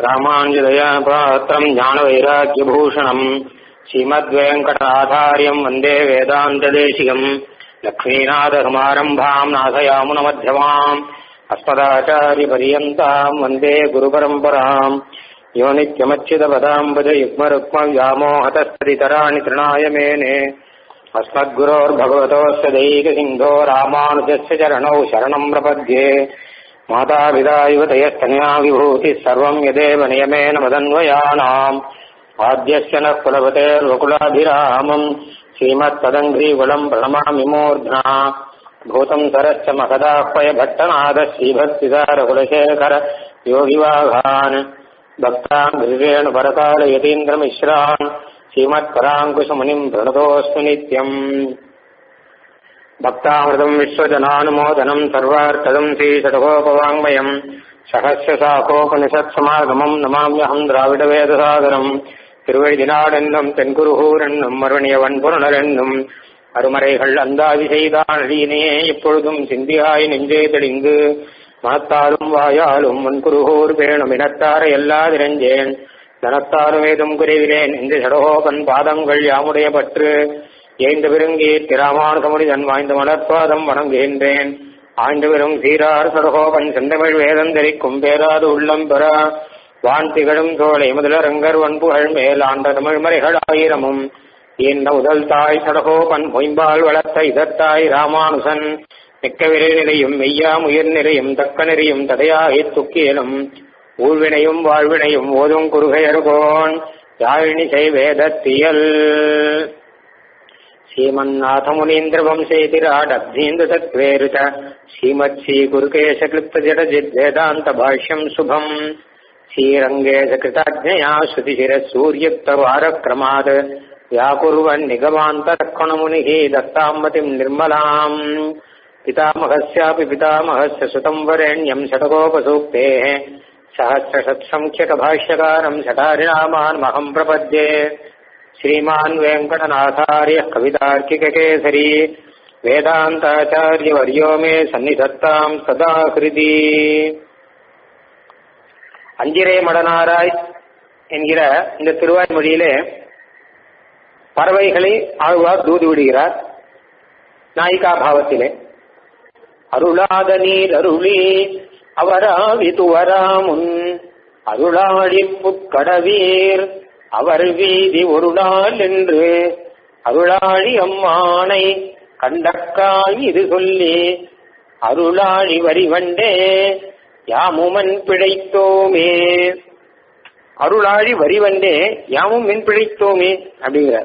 ராமாஞ்சதயா பாத்திரம் ஞான வைராக்கியபூஷணம் ஸ்ரீமத்வேங்கடாச்சாரியம் வந்தே வேதாந்ததேசிகம் லக்ஷ்மீநாதகுமாரம்பாம் நாசயாமுனமத்தியமாம் अस्मदाचार्यपर्यन्ताम् वन्दे गुरुपरम्पराम् यो नित्यमच्युतपदाम्बुज युग्मरुक्मव्यामोहतस्तदितराणि तृणाय मेने अस्मद्गुरोर्भगवतोऽस्य दैकसिन्धो रामानुजस्य चरणौ शरणम् प्रपद्ये मातापिता युवतयस्तनया विभूतिः सर्वम् यदेव नियमेन मदन्वयानाम् आद्यस्य नः कुलपतेर्वकुलाभिरामम् श्रीमत्तदङ्घ्रीकुलम् प्रणमामि मूर्ध्ना भूतम् सरश्च महदाह्वय भट्टनाद श्रीभक्तिदारकुलशेखर योगिवाघान् भक्तान् गिरिरेण परकाल यतीन्द्रमिश्रान् श्रीमत्पराङ्कुशमुनिम् प्रणतोऽस्मि नित्यम् भक्तामृतम् विश्वजनानुमोदनम् सर्वार्थदम् श्रीषडगोपवाङ्मयम् सहस्रशाखोपनिषत्समागमम् नमाम्यहम् द्राविडवेदसागरम् திருவழிதினாடென்னும் தென்குருகூரென்னும் மறுவணியவன் புறனரென்னும் அருமறைகள் அந்தாதி செய்தான் அடியினையே எப்பொழுதும் சிந்தியாய் நெஞ்சே தெளிந்து மனத்தாலும் வாயாலும் முன்குருகூர் பேணும் இனத்தார எல்லாதிரஞ்சேன் தனத்தாரும் ஏதும் குறைவிலேன் இந்த சடகோபன் பாதங்கள் யாமுடைய பற்று ஏய்ந்த பெருங்கி திராமானுகமுடிதன் வாய்ந்த மலர்பாதம் வணங்குகின்றேன் ஆய்ந்து பெரும் சீரார் சடகோபன் செந்தமிழ் வேதந்தரிக்கும் பேராது உள்ளம் பெற வான் திகழும் தோலை முதலரங்கர் வன்புகழ் மேல் ஆண்ட தமிழ் மறைகள் ஆயிரமும் இந்த முதல் தாய் சடகோபன் பொய்ம்பால் வளர்த்த இதத்தாய் ராமானுசன் மிக்க விரை நிலையும் மெய்யாம் உயிர் நிலையும் தக்க நெறியும் தடையாகி துக்கியலும் ஊழ்வினையும் வாழ்வினையும் ஓதும் குறுகையர்கோன் யாழினி செய்வேதத்தியல் श्रीमन्नाथमुनीन्द्र वंशेतिराडब्धीन्द्र तत्प्रेरित श्रीमत् श्रीगुरुकेशक्लिप्त जडजिद् वेदान्त भाष्यम् शुभम् श्रीरङ्गेशकृताज्ञया श्रुतिशिरः सूर्युक्तवारक्रमात् व्याकुर्वन् निगमान्तरक्षणमुनिः दत्ताम्मतिम् निर्मलाम् पितामहस्यापि पितामहस्य सुतम् वरेण्यम् षटकोपसूक्तेः सहस्रषत्सङ्ख्यकभाष्यकारम् षटारिणामान्महम् प्रपद्ये श्रीमान् वेङ्कटनाथार्यः कवितार्किककेसरी वेदान्ताचार्यवर्यो मे सन्निधत्ताम् सदा हृदि அஞ்சிரே மடனாராய் என்கிற இந்த திருவாய்மொழியிலே பறவைகளை ஆழ்வார் தூது விடுகிறார் நாயிகா பாவத்திலே அருளாத நீர் அருளி அவராவிது வராமுன் அருளாழி புட்கடவீர் அவர் வீதி ஒரு நாள் என்று அருளாழி அம்மானை கண்டக்காய் இது சொல்லி அருளாழி வரிவண்டே யாமுமன் பிழைத்தோமே அருளாழி வரிவண்டே யாமும் மின் பிழைத்தோமே அப்படிங்கிறார்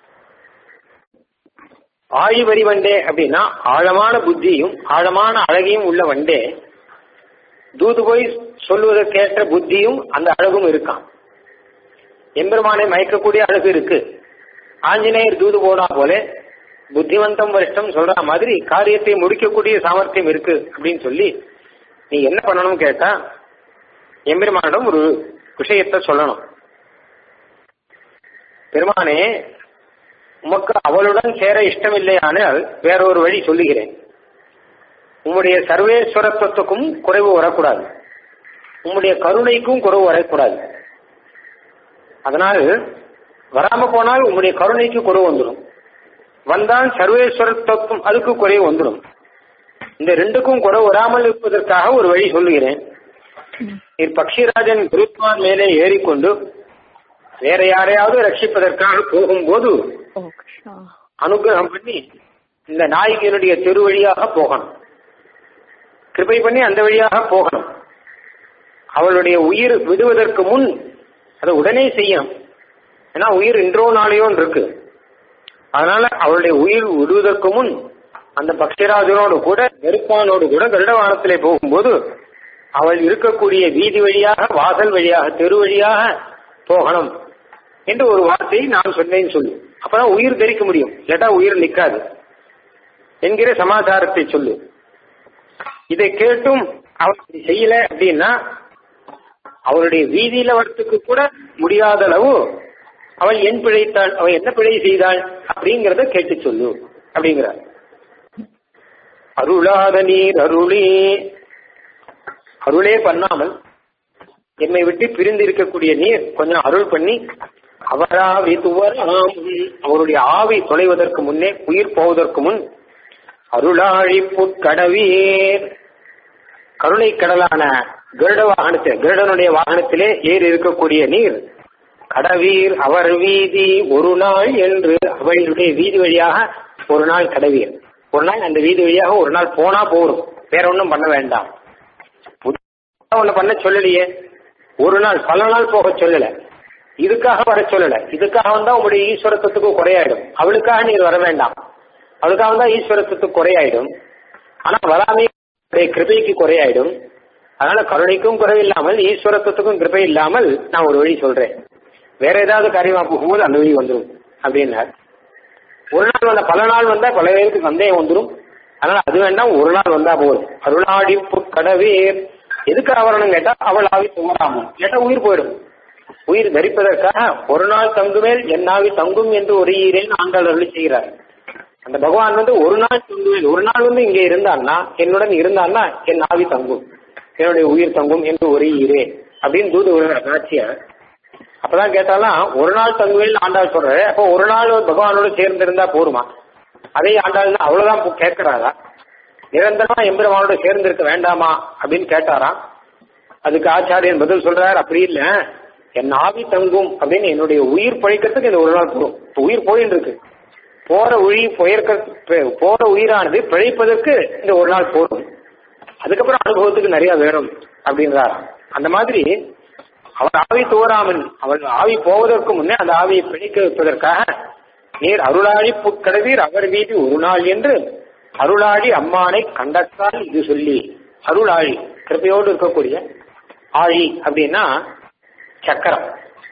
ஆழி வரிவண்டே அப்படின்னா ஆழமான புத்தியும் ஆழமான அழகையும் உள்ள வண்டே தூது போய் சொல்வதற்கேற்ற புத்தியும் அந்த அழகும் இருக்கான் எம்பெருமானை மயக்கக்கூடிய அழகு இருக்கு ஆஞ்சநேயர் தூது போனா போல புத்திவந்தம் வருஷம் சொல்ற மாதிரி காரியத்தை முடிக்கக்கூடிய சாமர்த்தியம் இருக்கு அப்படின்னு சொல்லி நீ என்ன பண்ணணும் கேட்டா எம்பெருமானிடம் ஒரு விஷயத்தை சொல்லணும் பெருமானே உமக்கு அவளுடன் சேர இஷ்டமில்லையானால் வேற ஒரு வழி சொல்லுகிறேன் உம்முடைய சர்வேஸ்வரத்துவத்துக்கும் குறைவு வரக்கூடாது உம்முடைய கருணைக்கும் குறைவு வரக்கூடாது அதனால் வராம போனால் உங்களுடைய கருணைக்கு குறைவு வந்துடும் வந்தால் சர்வேஸ்வரத்துவம் அதுக்கு குறைவு வந்துடும் இந்த ரெண்டுக்கும் குறை வராமல் இருப்பதற்காக ஒரு வழி சொல்லுகிறேன் பக்ஷிராஜன் குருத்வான் மேலே ஏறிக்கொண்டு வேற யாரையாவது ரட்சிப்பதற்காக போகும்போது அனுகிரகம் பண்ணி இந்த நாயகியனுடைய தெரு வழியாக போகணும் கிருபை பண்ணி அந்த வழியாக போகணும் அவளுடைய உயிர் விடுவதற்கு முன் அதை உடனே செய்யணும் ஏன்னா உயிர் இன்றோ நாளையோ இருக்கு அதனால அவளுடைய உயிர் விடுவதற்கு முன் அந்த பக்ஷராஜனோடு கூட நெருப்பானோடு கூட கருடவானத்திலே போகும்போது அவள் இருக்கக்கூடிய வீதி வழியாக வாசல் வழியாக தெரு வழியாக போகணும் என்று ஒரு வார்த்தையை நான் சொன்னேன்னு சொல்லு அப்பதான் உயிர் தரிக்க முடியும் இல்லாட்டா உயிர் நிற்காது என்கிற சமாச்சாரத்தை சொல்லு இதை கேட்டும் அவள் செய்யல அப்படின்னா அவளுடைய வீதியில வரத்துக்கு கூட முடியாத அளவு அவள் என் பிழைத்தாள் அவள் என்ன பிழை செய்தாள் அப்படிங்கறத கேட்டு சொல்லு அப்படிங்கிறார் அருளாத நீர் அருளே அருளே பண்ணாமல் என்னை விட்டு பிரிந்து இருக்கக்கூடிய நீர் கொஞ்சம் அருள் பண்ணி அவராவி துவராம் அவருடைய ஆவி தொலைவதற்கு முன்னே உயிர் போவதற்கு முன் அருளாழி புட்கடவீர் கருணை கடலான கருட வாகனத்தை கருடனுடைய வாகனத்திலே ஏறி இருக்கக்கூடிய நீர் கடவீர் அவர் வீதி ஒரு நாள் என்று அவளுடைய வீதி வழியாக ஒரு நாள் கடவீர் ஒரு நாள் அந்த வீதி வழியாக ஒரு நாள் போனா போரும் வேற ஒன்றும் பண்ண வேண்டாம் ஒண்ணு பண்ண சொல்லலையே ஒரு நாள் பல நாள் போக சொல்லல இதுக்காக வர சொல்லல இதுக்காக வந்தா உங்களுடைய ஈஸ்வரத்துவத்துக்கு குறையாயிடும் அவளுக்காக நீர் வர வேண்டாம் அவளுக்காக வந்தா ஈஸ்வரத்துவத்துக்கு குறையாயிடும் ஆனா வராமே கிருபைக்கு குறையாயிடும் அதனால கருணைக்கும் குறைவில்லாமல் ஈஸ்வரத்துவத்துக்கும் கிருபை இல்லாமல் நான் ஒரு வழி சொல்றேன் வேற ஏதாவது காரியமா போகும்போது அந்த வழி வந்துடும் அப்படின்னார் ஒரு நாள் வந்த பல நாள் வந்தா பல பேருக்கு சந்தேகம் வந்துடும் அதனால அது வேண்டாம் ஒரு நாள் வந்தா போதும் அருளாடி கடவேர் எதுக்கு ஆவரணம் கேட்டா அவள் ஆவி தூராமும் கேட்டா உயிர் போயிடும் உயிர் தரிப்பதற்காக ஒரு நாள் தங்குமேல் என் ஆவி தங்கும் என்று ஒரு ஈரேன் ஆண்டாள் அருளி செய்கிறார் அந்த பகவான் வந்து ஒரு நாள் தங்குவேன் ஒரு நாள் வந்து இங்கே இருந்தான்னா என்னுடன் இருந்தான்னா என் ஆவி தங்கும் என்னுடைய உயிர் தங்கும் என்று ஒரு ஈரே அப்படின்னு தூது விடுற காட்சிய அப்பதான் கேட்டாலாம் ஒரு நாள் தங்குவேல் ஆண்டாள் சொல்றாரு அப்போ ஒரு நாள் பகவானோட சேர்ந்து இருந்தா போருமா அதே ஆண்டாள்னா அவ்வளவுதான் கேட்கிறாரா நிரந்தரமா எம்பெருமானோட சேர்ந்து இருக்க வேண்டாமா அப்படின்னு கேட்டாராம் அதுக்கு ஆச்சாரியன் பதில் சொல்றாரு அப்படி இல்ல என் ஆவி தங்கும் அப்படின்னு என்னுடைய உயிர் பழிக்கிறதுக்கு இந்த ஒரு நாள் போகும் உயிர் போயின்னு இருக்கு போற உயிர் புயர்க்க போற உயிரானது பிழைப்பதற்கு இந்த ஒரு நாள் போதும் அதுக்கப்புறம் அனுபவத்துக்கு நிறைய வேணும் அப்படின்றாராம் அந்த மாதிரி அவன் ஆவி தோறாமன் அவள் ஆவி போவதற்கு முன்னே அந்த ஆவியை பிழைக்க வைப்பதற்காக நீர் அருளாழி புட்கடவீர் அவர் வீதி ஒரு நாள் என்று அருளாழி அம்மானை கண்டத்தால் இது சொல்லி அருளாழி கிருப்பையோடு இருக்கக்கூடிய ஆழி அப்படின்னா சக்கரம்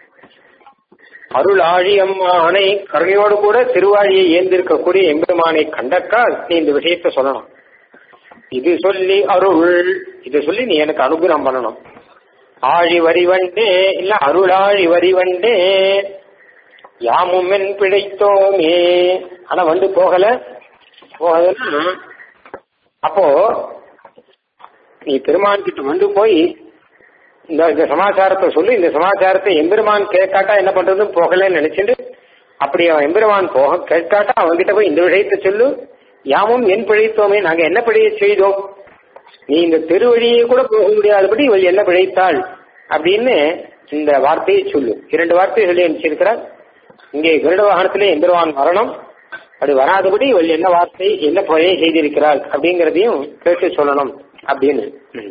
அருளாழி அம்மானை கருணையோடு கூட திருவாழியை ஏந்திருக்கக்கூடிய எம்பெருமானை கண்டக்கால் நீ இந்த விஷயத்த சொல்லணும் இது சொல்லி அருள் இது சொல்லி நீ எனக்கு அனுகிரகம் பண்ணணும் ஆழி வரிவண்டே இல்ல அருளாழி வரிவண்டே யாமும் என் பிழைத்தோமே ஆனா வந்து போகல போகலன்னா அப்போ நீ பெருமான் கிட்ட வந்து போய் இந்த இந்த சமாச்சாரத்தை சொல்லி இந்த சமாச்சாரத்தை எம்பெருமான் கேட்காட்டா என்ன பண்றதுன்னு போகலன்னு நினைச்சிட்டு அப்படி அவன் எம்பெருமான் போக கேட்காட்டா அவன்கிட்ட போய் இந்த விஷயத்தை சொல்லு யாமும் என் பிழைத்தோமே நாங்க என்ன பிழைய செய்தோம் நீ இந்த தெருவழியை கூட போக முடியாதபடி இவள் என்ன பிழைத்தாள் அப்படின்னு இந்த வார்த்தையை சொல்லு இரண்டு வார்த்தையை சொல்லி அனுப்பிச்சிருக்கிறார் இங்கே கருட வாகனத்திலே எம்பெருமான் வரணும் அது வராதபடி இவள் என்ன வார்த்தை என்ன பிழையை செய்திருக்கிறாள் அப்படிங்கறதையும் கேட்டு சொல்லணும் அப்படின்னு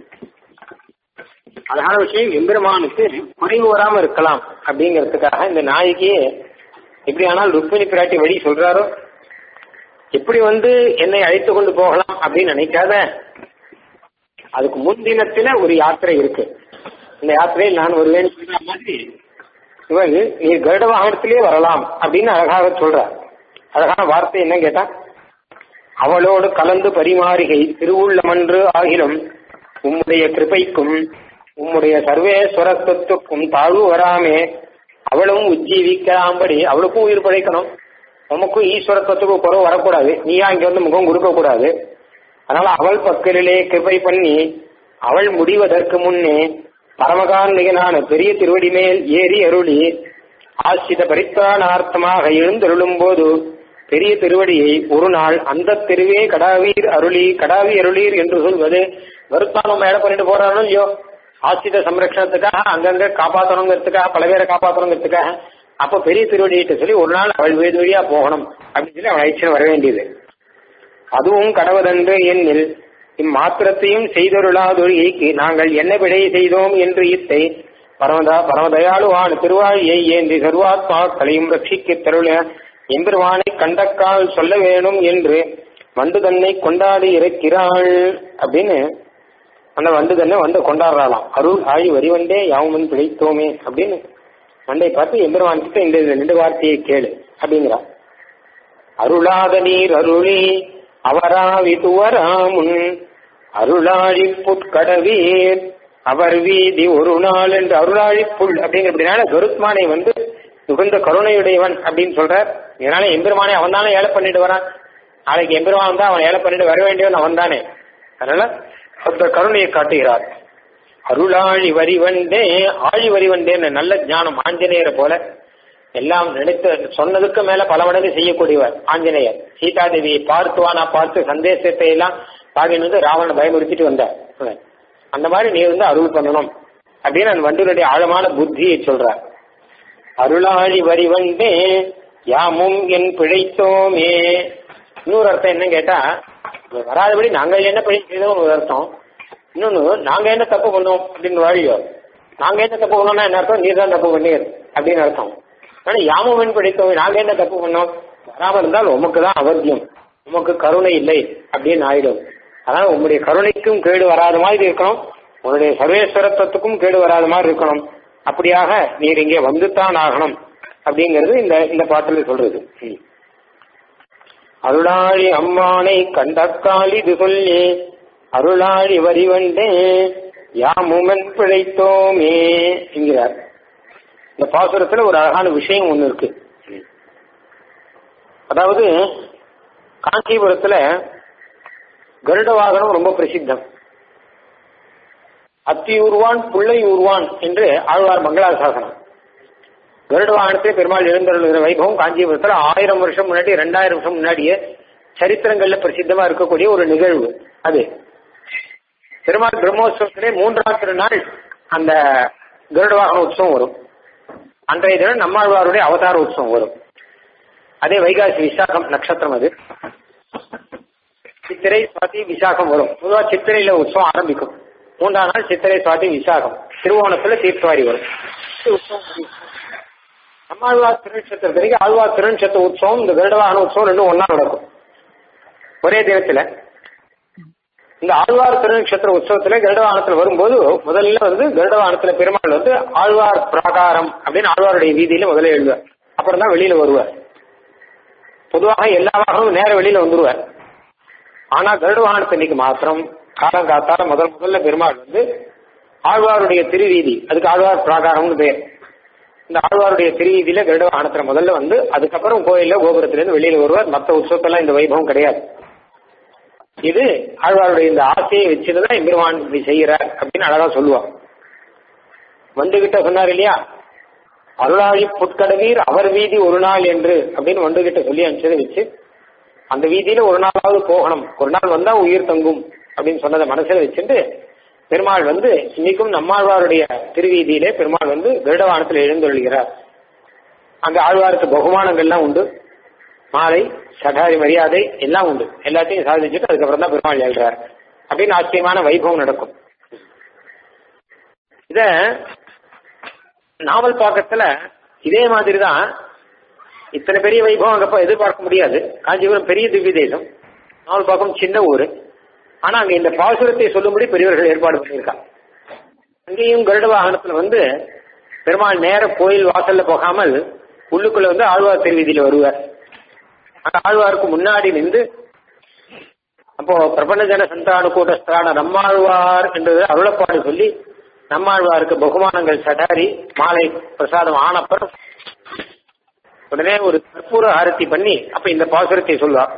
அழகான விஷயம் எம்பெருமானுக்கு குறைவு வராம இருக்கலாம் அப்படிங்கறதுக்காக இந்த நாய்க்கே எப்படி ஆனால் ருக்மிணி பிராட்டி வழி சொல்றாரோ எப்படி வந்து என்னை அழைத்து கொண்டு போகலாம் அப்படின்னு நினைக்காத அதுக்கு முன்தினத்துல ஒரு யாத்திரை இருக்கு இந்த யாத்திரையில் நான் வருவேன் சொல்ற மாதிரி இவன் நீ கருட வாகனத்திலே வரலாம் அப்படின்னு அழகாக சொல்ற அழகான வார்த்தை என்ன கேட்டா அவளோடு கலந்து பரிமாறுகை திருவுள்ளமன்று ஆகிலும் உம்முடைய கிருபைக்கும் உம்முடைய சர்வேஸ்வரத்துவத்துக்கும் தாழ்வு வராமே அவளும் உஜ்ஜீவிக்கலாம்படி அவளுக்கும் உயிர் படைக்கணும் உமக்கும் ஈஸ்வரத்துவத்துக்கும் குறவு வரக்கூடாது நீயா இங்க வந்து முகம் கொடுக்க கூடாது அதனால அவள் பக்கலிலே கிருபை பண்ணி அவள் முடிவதற்கு முன்னே பரமகாரணிகனான பெரிய திருவடி மேல் ஏறி அருளி ஆசித பரித்தானார்த்தமாக எழுந்தருளும் போது பெரிய திருவடியை ஒரு நாள் அந்த தெருவே கடாவீர் அருளி கடாவி அருளீர் என்று சொல்வது வருத்தான் நம்ம இடம் பண்ணிட்டு போறானோ இல்லையோ ஆசித சம்ரட்சணத்துக்காக அங்கங்க காப்பாற்றணுங்கிறதுக்காக பல பேரை காப்பாற்றணுங்கிறதுக்காக அப்ப பெரிய திருவடியிட்ட சொல்லி ஒரு நாள் அவள் வேது வழியா போகணும் அப்படின்னு சொல்லி அவன் அழைச்சு வர வேண்டியது அதுவும் கடவுதன்று எண்ணில் இம்மாத்திரத்தையும் செய்தொருளாதொழிக்கு நாங்கள் என்ன விடை செய்தோம் என்று இத்தை பரமதா பரமதயாளுவான் திருவாழியை ஏந்தி சர்வாத்மாக்களையும் ரட்சிக்க தருள எம்பெருவானை கண்டக்கால் சொல்ல வேணும் என்று வண்டு தன்னை கொண்டாடி இருக்கிறாள் அப்படின்னு அந்த வண்டு தன்னை வந்து கொண்டாடுறாளாம் அருள் ஆழி வரிவண்டே யாவுமன் பிழைத்தோமே அப்படின்னு வண்டை பார்த்து எம்பெருமான் கிட்ட இந்த ரெண்டு வார்த்தையை கேளு அப்படிங்கிறா அருளாத நீர் அருளி அவராவி துவராமுன் அருளாழி புட்கடவீர் அவர் வீதி ஒரு நாள் என்று அருளாழி புல் அப்படிங்கிறதுனால கருத்மானை வந்து மிகுந்த கருணையுடையவன் அப்படின்னு சொல்றார் இதனால எம்பெருமானை அவன் தானே ஏழை பண்ணிட்டு வரான் நாளைக்கு எம்பெருமான் தான் அவன் ஏழை பண்ணிட்டு வர வேண்டியவன் அவன் தானே அதனால அந்த கருணையை காட்டுகிறார் அருளாழி வரிவண்டே ஆழி வரிவண்டேன்னு நல்ல ஞானம் ஆஞ்சநேயரை போல எல்லாம் நினைத்து சொன்னதுக்கு மேல பல மடங்கு செய்யக்கூடியவர் ஆஞ்சநேயர் சீதாதேவியை பார்த்துவானா பார்த்து சந்தேசத்தை எல்லாம் பாடினு வந்து ராவணன் பயமுறுத்திட்டு வந்தார் அவன். அந்த மாதிரி நீ வந்து அருள் பண்ணணும் அப்படின்னு அந்த வண்டுடைய ஆழமான புத்தியை சொல்றார் அருளாழி வரிவண்டே யாமும் என் பிழைத்தோமே இன்னொரு அர்த்தம் என்ன கேட்டா வராதபடி நாங்க என்ன பிழை செய்தோம் ஒரு அர்த்தம் இன்னொன்னு நாங்க என்ன தப்பு பண்ணோம் அப்படின்னு வாழியோ நாங்க என்ன தப்பு பண்ணோம்னா என்ன அர்த்தம் நீர் தான் தப்பு பண்ணீர் அப்படின்னு அர்த்தம் ஆனா யாமும் பிடித்தோம் நாங்க என்ன தப்பு பண்ணோம் வராமல் இருந்தால் உமக்கு தான் அவத்தியம் உமக்கு கருணை இல்லை அப்படின்னு ஆயிடும் அதனால உங்களுடைய கருணைக்கும் கேடு வராத மாதிரி இருக்கணும் உன்னுடைய சர்வேஸ்வரத்துவத்துக்கும் கேடு வராத மாதிரி இருக்கணும் அப்படியாக நீர் இங்கே வந்துத்தான் ஆகணும் அப்படிங்கிறது இந்த இந்த பாட்டில் சொல்றது ம். அருளாழி அம்மானை கண்டக்கால் இது சொல்லி அருளாழி வரிவண்டே யாமுமன் பிழைத்தோமே என்கிறார் இந்த பாசுரத்துல ஒரு அழகான விஷயம் ஒண்ணு இருக்கு அதாவது காஞ்சிபுரத்துல கருட வாகனம் ரொம்ப பிரசித்தம் அத்தி ஊர்வான் புள்ளை ஊர்வான் என்று ஆழ்வார் மங்களாசாசனம் கருட வாகனத்தை பெருமாள் எழுந்தருளுகிற வைபவம் காஞ்சிபுரத்துல ஆயிரம் வருஷம் முன்னாடி ரெண்டாயிரம் வருஷம் முன்னாடியே சரித்திரங்கள்ல பிரசித்தமா இருக்கக்கூடிய ஒரு நிகழ்வு அது பெருமாள் பிரம்மோத்சவத்திலே மூன்றாம் திருநாள் அந்த கருட வாகன உற்சவம் வரும் அன்றைய தினம் நம்மாழ்வாருடைய அவதார உற்சவம் வரும் அதே வைகாசி விசாகம் நட்சத்திரம் அது சித்திரை சுவாதி விசாகம் வரும் பொதுவா சித்திரையில உற்சவம் ஆரம்பிக்கும் மூன்றாம் நாள் சித்திரை சுவாதி விசாகம் திருவோணத்துல தீர்த்தவாரி வரும் இது உற்சவம் முடியும். நம்மாழ்வார் திருநட்சத்திரத்திற்கு ஆழ்வார் திருநட்சத்திர உற்சவம் இந்த கருடவாகன உற்சவம் ரெண்டும் ஒன்னா நடக்கும் ஒரே தினத்துல இந்த ஆழ்வார் திருநட்சத்திர உற்சவத்துல கருடவாகனத்துல வரும்போது முதல்ல வந்து கருடவாகனத்துல பெருமாள் வந்து ஆழ்வார் பிராகாரம் அப்படின்னு ஆழ்வாருடைய வீதியில முதல்ல எழுதுவார் அப்புறம் தான் வெளியில வருவார் பொதுவாக எல்லா வாகனமும் நேர வெளியில வந்துருவார் ஆனா கருட வாகனத்தன்னைக்கு மாத்திரம் காலம் காத்தால முதல் முதல்ல பெருமாள் வந்து ஆழ்வாருடைய திருவீதி அதுக்கு ஆழ்வார் பிராகாரம்னு பேர் இந்த ஆழ்வாருடைய திருவீதியில கருட வாகனத்துல முதல்ல வந்து அதுக்கப்புறம் கோயில்ல கோபுரத்துல இருந்து வெளியில வருவார் மற்ற உற்சவத்தெல்லாம் இந்த வைபவம் கிடையாது இது ஆழ்வாருடைய இந்த ஆசையை வச்சுதான் எம்பெருமான் இப்படி செய்கிறார் அப்படின்னு அழகா சொல்லுவான் வண்டுகிட்ட சொன்னார் இல்லையா அருளாழி புட்கடவீர் அவர் வீதி ஒரு நாள் என்று அப்படின்னு வண்டுகிட்ட சொல்லி அனுப்பிச்சதை வச்சு அந்த வீதியில ஒரு நாளாவது போகணும் ஒரு நாள் வந்தா உயிர் தங்கும் அப்படின்னு சொன்னதை மனசுல வச்சுட்டு பெருமாள் வந்து இன்னைக்கும் நம்மாழ்வாருடைய திருவீதியிலே பெருமாள் வந்து கருடவானத்தில் எழுந்தொள்கிறார் அங்க ஆழ்வாருக்கு பகுமானங்கள்லாம் உண்டு மாலை சடாரி மரியாதை எல்லாம் உண்டு எல்லாத்தையும் சாதிச்சுட்டு அதுக்கப்புறம் தான் பெருமாள் எழுறார் அப்படின்னு ஆச்சரியமான வைபவம் நடக்கும் இத நாவல் பாக்கத்துல இதே மாதிரி தான் இத்தனை பெரிய வைபவம் அங்கப்ப எதிர்பார்க்க முடியாது காஞ்சிபுரம் பெரிய திவ்ய தேசம் நாவல் பாக்கம் சின்ன ஊரு ஆனா அங்க இந்த பாசுரத்தை சொல்லும்படி பெரியவர்கள் ஏற்பாடு பண்ணியிருக்காங்க அங்கேயும் கருட வாகனத்துல வந்து பெருமாள் நேர கோயில் வாசல்ல போகாமல் உள்ளுக்குள்ள வந்து ஆழ்வார் திருவீதியில வருவார் அந்த ஆழ்வாருக்கு முன்னாடி நின்று அப்போ பிரபஞ்ச ஜன சந்தான கூட்டஸ்தான நம்மாழ்வார் என்றது அருளப்பாடு சொல்லி நம்மாழ்வாருக்கு பகுமானங்கள் சடாரி மாலை பிரசாதம் ஆனப்பறம் உடனே ஒரு கற்பூர ஆரத்தி பண்ணி அப்ப இந்த பாசுரத்தை சொல்லுவார்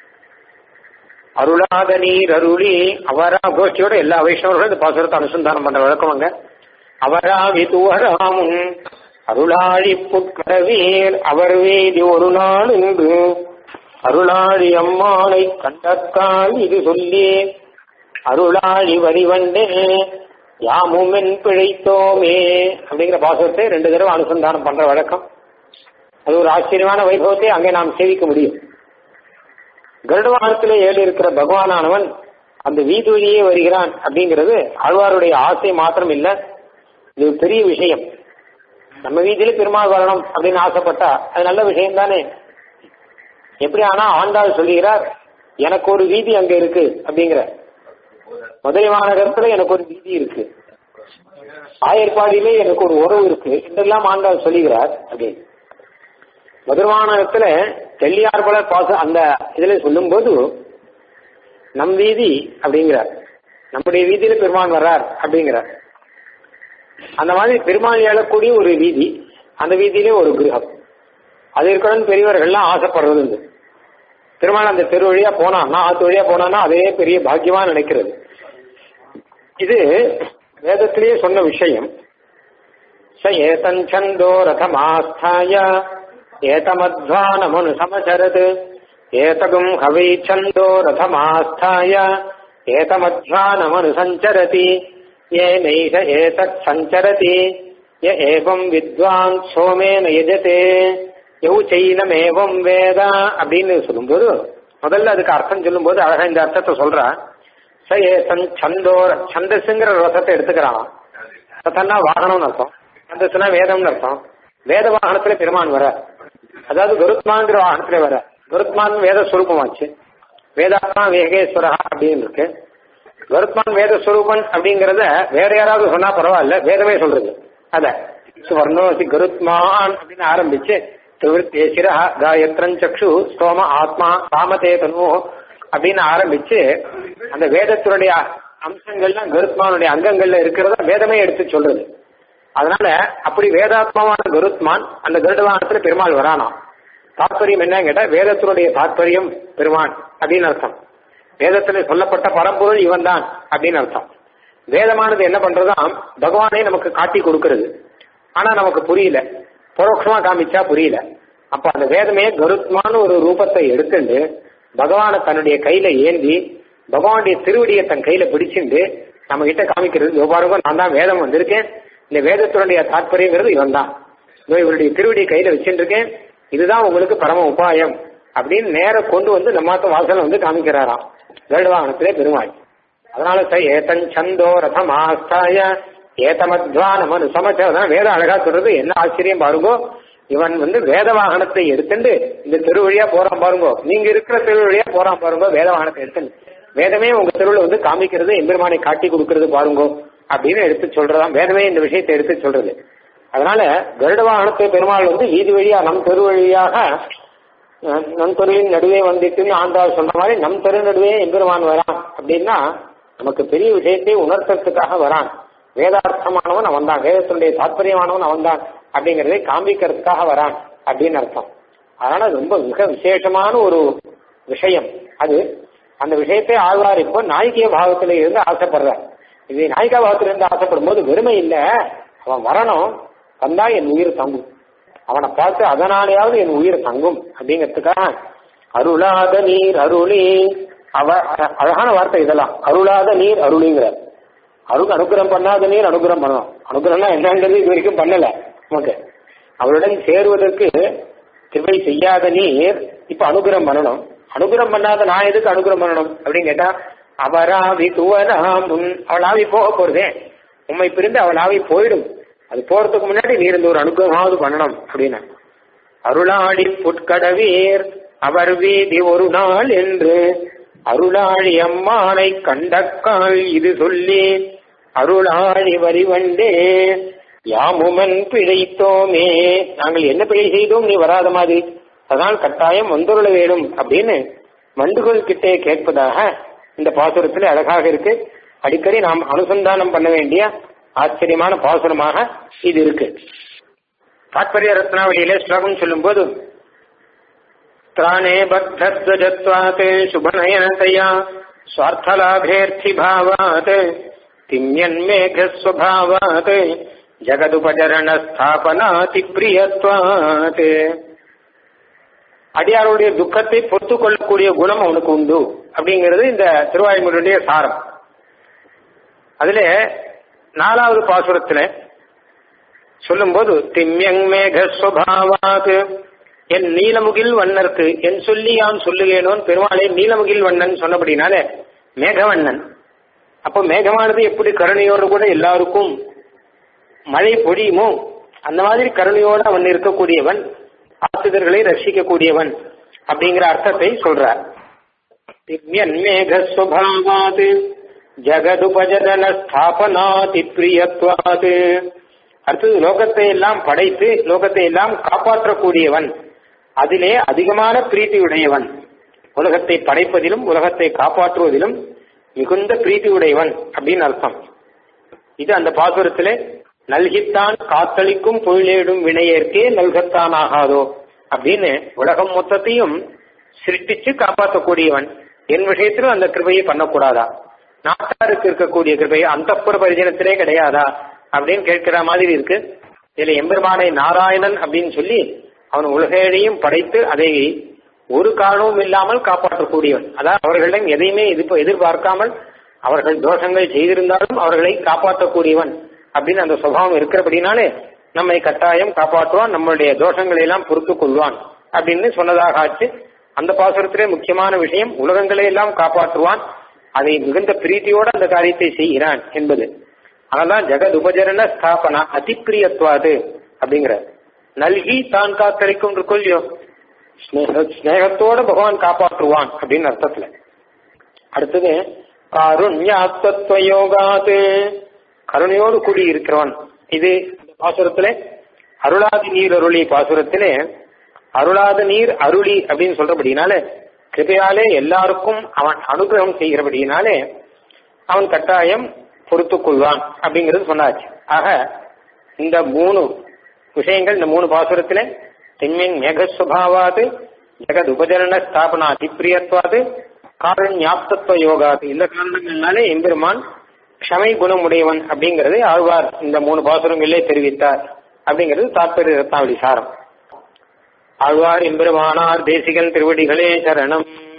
அருளாத நீர் அருளி அவரா கோஷ்டியோட எல்லா வைஷ்ணவர்களும் இந்த பாசுரத்தை அனுசந்தானம் பண்ற வழக்கம் அங்க அவரா விதுவராமும் அருளாழி புட்கடவீர் அவர் வேதி ஒரு நாள் என்று அருளாழி அம்மானை கண்டக்கால் இது சொல்லி அருளாழி வரிவண்டே யாமுமென் பிழைத்தோமே அப்படிங்கிற பாசுரத்தை ரெண்டு தடவை அனுசந்தானம் பண்ற வழக்கம் அது ஒரு ஆச்சரியமான வைபவத்தை அங்கே நாம் சேவிக்க முடியும் கருடவாகனத்திலே ஏழு இருக்கிற பகவானானவன் அந்த வீதி வழியே வருகிறான் அப்படிங்கிறது ஆழ்வாருடைய ஆசை மாத்திரம் இல்ல இது ஒரு பெரிய விஷயம் நம்ம வீதியில பெருமாள் வரணும் அப்படின்னு ஆசைப்பட்டா அது நல்ல விஷயம் தானே எப்படி ஆனா ஆண்டாள் சொல்லுகிறார் எனக்கு ஒரு வீதி அங்க இருக்கு அப்படிங்கிற மதுரை மாநகரத்துல எனக்கு ஒரு வீதி இருக்கு ஆயர்பாடியிலே எனக்கு ஒரு உறவு இருக்கு இதெல்லாம் ஆண்டாள் சொல்லுகிறார் அப்படின்னு மதுரமாநகரத்துல தெல்லியார்பல பாச அந்த இதுல சொல்லும்போது நம் வீதி அப்படிங்கிறார் நம்முடைய வீதியில பெருமான் வர்றார் அப்படிங்கிறார் அந்த மாதிரி பெருமாள் ஏழக்கூடிய ஒரு வீதி அந்த வீதியிலே ஒரு கிரகம் அது இருக்கணும்னு பெரியவர்கள்லாம் ஆசைப்படுறது உண்டு பெருமாள் அந்த தெரு வழியா போனான்னா ஆத்து வழியா போனான்னா அதே பெரிய பாக்கியமா நினைக்கிறது இது வேதத்திலேயே சொன்ன விஷயம் ச ஏதஞ்சந்தோ ரதமாஸ்தாய ஏதமத்வானமனு சமச்சரத் ஏதகும் ஹவை சந்தோ ரதமாஸ்தாய ஏதமத்வானமனு சஞ்சரதி ஏனைக ஏதத் சஞ்சரதி ய ஏவம் வித்வான் சோமேன யஜதே யௌ சைனமேவம் வேதா அப்படின்னு சொல்லும்போது முதல்ல அதுக்கு அர்த்தம் சொல்லும்போது அழகா இந்த அர்த்தத்தை சொல்றான் ச ஏதன் சந்தோ சந்தஸ்ங்கிற ரசத்தை எடுத்துக்கிறான் ரசம்னா வாகனம்னு அர்த்தம் சந்தஸ்னா வேதம்னு அர்த்தம் வேத வாகனத்துல பெருமான் வர அதாவது கருத்மாங்கிற வாகனத்துல வர கருத்மான் வேத சுரூபமாச்சு வேதாத்மா வேகேஸ்வரா அப்படின்னு இருக்கு கருத்மான் வேத சுரூபன் அப்படிங்கறத வேற யாராவது சொன்னா பரவாயில்ல வேதமே சொல்றது அத சுவர்ணோசி கருத்மான் அப்படின்னு ஆரம்பிச்சு திருவிருத்தே சிரா காயத்ரன் சக்ஷு ஸ்தோம ஆத்மா காமதே தனு அப்படின்னு ஆரம்பிச்சு அந்த வேதத்தினுடைய அம்சங்கள்லாம் கருத்மானுடைய அங்கங்கள்ல இருக்கிறத வேதமே எடுத்து சொல்றது அதனால அப்படி வேதாத்மாவான கருத்மான் அந்த கருடவானத்துல பெருமாள் வரானாம் தாற்பயம் என்ன கேட்டா வேதத்தினுடைய தாற்பயம் பெருமான் அப்படின்னு அர்த்தம் வேதத்துல சொல்லப்பட்ட பரம்பொருள் இவன் தான் அப்படின்னு அர்த்தம் வேதமானது என்ன பண்றதாம் பகவானே நமக்கு காட்டி கொடுக்கிறது ஆனா நமக்கு புரியல பரோட்சமா காமிச்சா புரியல அப்ப அந்த வேதமே கருத்மான ஒரு ரூபத்தை எடுத்துண்டு பகவானை தன்னுடைய கையில ஏந்தி பகவானுடைய திருவடியை தன் கையில பிடிச்சிண்டு நம்ம கிட்ட காமிக்கிறது யோபாருங்க நான் தான் வேதம் வந்திருக்கேன் இந்த வேதத்தினுடைய தாற்பயங்கிறது இவன் தான் இவருடைய திருவடியை கையில வச்சுட்டு இருக்கேன் இதுதான் உங்களுக்கு பரம உபாயம் அப்படின்னு நேர கொண்டு வந்து நம்மாத்த வாசல வந்து காமிக்கிறாராம் வேடுவாகனத்திலே பெருமாள் அதனால சார் ஏதன் சந்தோ ரதம் ஆஸ்தாய ஏதமத்வானமனு சமச்ச அதான் வேதம் அழகா சொல்றது என்ன ஆச்சரியம் பாருங்கோ இவன் வந்து வேத வாகனத்தை எடுத்துட்டு இந்த தெருவழியா போறான் பாருங்கோ நீங்க இருக்கிற தெருவழியா போறான் பாருங்கோ வேத வாகனத்தை எடுத்துட்டு வேதமே உங்க தெருவில் வந்து காமிக்கிறது எம்பெருமானை காட்டி கொடுக்கறது பாருங்கோ அப்படின்னு எடுத்து சொல்றதாம் வேதமே இந்த விஷயத்தை எடுத்து சொல்றது அதனால கருட வாகனத்தை பெருமாள் வந்து வீதி வழியா நம் தெரு வழியாக நம் தெருவின் நடுவே வந்துட்டுன்னு ஆண்டாள் சொன்ன மாதிரி நம் தெரு நடுவே எம்பெருமான் வரான் அப்படின்னா நமக்கு பெரிய விஷயத்தை உணர்த்துறதுக்காக வரான் வேதார்த்தமானவன் அவன் தான் வேதத்தினுடைய தாற்பயமானவன் அவன் தான் அப்படிங்கறதை காண்பிக்கிறதுக்காக வரான் அப்படின்னு அர்த்தம் அதனால ரொம்ப மிக விசேஷமான ஒரு விஷயம் அது அந்த விஷயத்தை ஆழ்வார் இப்போ நாயகிய பாவத்தில இருந்து ஆசைப்படுறார் இது நாயிகா பாவத்தில இருந்து ஆசைப்படும் போது வெறுமை இல்ல அவன் வரணும் வந்தா என் உயிர் தங்கும் அவனை பார்த்து அதனாலேயாவது என் உயிர் தங்கும் அப்படிங்கிறதுக்காக அருளாத நீர் அருளி அவ அழகான வார்த்தை இதெல்லாம் அருளாத நீர் அருளிங்கிற அருள் அனுகிரகம் பண்ணாத நீர் அனுகிரகம் பண்ணணும் அனுகிரகம்னா என்னங்கிறது இது வரைக்கும் பண்ணல நமக்கு அவருடன் சேருவதற்கு கிருபை செய்யாத நீர் இப்ப அனுகிரகம் பண்ணணும் அனுகிரகம் பண்ணாத நான் எதுக்கு அனுகிரகம் பண்ணணும் அப்படின்னு கேட்டா அவராவி துவராம் அவள் ஆவி போக போறதே உண்மை பிரிந்து அவள் ஆவி போயிடும் அது போறதுக்கு முன்னாடி நீர் இந்த ஒரு அனுகிரகமாவது பண்ணணும் அப்படின்னு அருளாடி புட்கடவீர் அவர் வீதி ஒரு நாள் என்று அருளாழி அம்மானை கண்டக்கால் இது சொல்லி அருளாழி வரிவண்டே யாமுமன் பிழைத்தோமே நாங்கள் என்ன பிழை செய்தோம் நீ வராத மாதிரி அதனால் கட்டாயம் வந்துருள வேணும் அப்படின்னு வண்டுகள் கிட்டே கேட்பதாக இந்த பாசுரத்தில் அழகாக இருக்கு அடிக்கடி நாம் அனுசந்தானம் பண்ண வேண்டிய ஆச்சரியமான பாசுரமாக இது இருக்கு தாத்பரிய ரத்னாவளியிலே ஸ்லோகம் சொல்லும் போது त्राणे बद्धध्वजत्वात् शुभनयनतया स्वार्थलाभेऽर्थि भावात् तिम्यन्मेघस्वभावात् ஜகதுபஜரணஸ்தாபனாதி பிரியத்வாத் அடியாருடைய துக்கத்தை பொறுத்து கொள்ளக்கூடிய குணம் அவனுக்கு உண்டு அப்படிங்கிறது இந்த திருவாய்மொழியுடைய சாரம் அதுல நாலாவது பாசுரத்துல சொல்லும்போது திம்யங் மேக சுவாவாத் என் நீலமுகில் வண்ணருக்கு என் சொல்லி யான் சொல்லுவேனோன் பெருமாளே நீலமுகில் வண்ணன் சொன்னபடினால மேகவண்ணன் அப்போ மேகமானது எப்படி கருணையோடு கூட எல்லாருக்கும் மழை பொழியுமோ அந்த மாதிரி கருணையோடு அவன் இருக்கக்கூடியவன் ஆசிரியர்களை ரட்சிக்கக்கூடியவன் அப்படிங்கிற அர்த்தத்தை சொல்றார் திவ்யன் மேக சுவாவாத் ஜகதுபஜன ஸ்தாபனாதி பிரியத்வாத் அடுத்தது லோகத்தை எல்லாம் படைத்து லோகத்தை எல்லாம் காப்பாற்றக்கூடியவன் அதிலே அதிகமான பிரீத்தி உடையவன் உலகத்தை படைப்பதிலும் உலகத்தை காப்பாற்றுவதிலும் மிகுந்த பிரீத்தி உடையவன் அப்படின்னு அர்த்தம் இது அந்த பாசுரத்திலே நல்கித்தான் காத்தளிக்கும் பொருளேடும் வினையேற்கே நல்கத்தான் ஆகாதோ அப்படின்னு உலகம் மொத்தத்தையும் சிருஷ்டிச்சு காப்பாற்றக்கூடியவன் என் விஷயத்திலும் அந்த கிருபையை பண்ணக்கூடாதா நாட்டாருக்கு இருக்கக்கூடிய கிருபை அந்தப்புற பரிஜனத்திலே கிடையாதா அப்படின்னு கேட்கிற மாதிரி இருக்கு இதுல எம்பெருமானை நாராயணன் அப்படின்னு சொல்லி அவன் உலகையும் படைத்து அதை ஒரு காரணமும் இல்லாமல் காப்பாற்றக்கூடியவன் அதாவது அவர்களிடம் எதையுமே எதிர்ப்பு எதிர்பார்க்காமல் அவர்கள் தோஷங்கள் செய்திருந்தாலும் அவர்களை காப்பாற்றக்கூடியவன் அப்படின்னு அந்த சுபாவம் இருக்கிறபடினாலே நம்மை கட்டாயம் காப்பாற்றுவான் நம்மளுடைய தோஷங்களை எல்லாம் பொறுத்து கொள்வான் அப்படின்னு சொன்னதாக ஆச்சு அந்த பாசுரத்திலே முக்கியமான விஷயம் உலகங்களை எல்லாம் காப்பாற்றுவான் அதை மிகுந்த பிரீத்தியோட அந்த காரியத்தை செய்கிறான் என்பது அதெல்லாம் ஜெகத் உபஜரண ஸ்தாபனா அதிப்பிரியத்துவாது அப்படிங்கிற நல்கி தான் காத்தளிக்கும் கொள்ளியோ ஸ்னேகத்தோட பகவான் காப்பாற்றுவான் அப்படின்னு அர்த்தத்துல அடுத்தது காருண்யாத்வயோகாது கருணையோடு கூடி இருக்கிறவன் இது பாசுரத்துல அருளாதி நீர் அருளி பாசுரத்திலே அருளாத நீர் அருளி அப்படின்னு சொல்றபடினால கிருபையாலே எல்லாருக்கும் அவன் அனுகிரகம் செய்கிறபடினாலே அவன் கட்டாயம் பொறுத்துக் கொள்வான் அப்படிங்கிறது சொன்னாச்சு ஆக இந்த மூணு விஷயங்கள் இந்த மூணு பாசுரத்திலே தென்மின் மேகஸ்வபாவாது ஜெகத் உபஜரண ஸ்தாபனா அதிப்பிரியத்வாது காரண்யாப்தத்துவ யோகாது இந்த காரணங்கள்னாலே எம்பெருமான் க்ஷமை குணமுடையவன் அப்படிங்கறது ஆழ்வார் இந்த மூணு பாசுரங்களிலே தெரிவித்தார் அப்படிங்கிறது தாற்பரிய ரத்னாவளி சாரம் ஆழ்வார் எம்பெருமானார் தேசிகன் திருவடிகளே சரணம்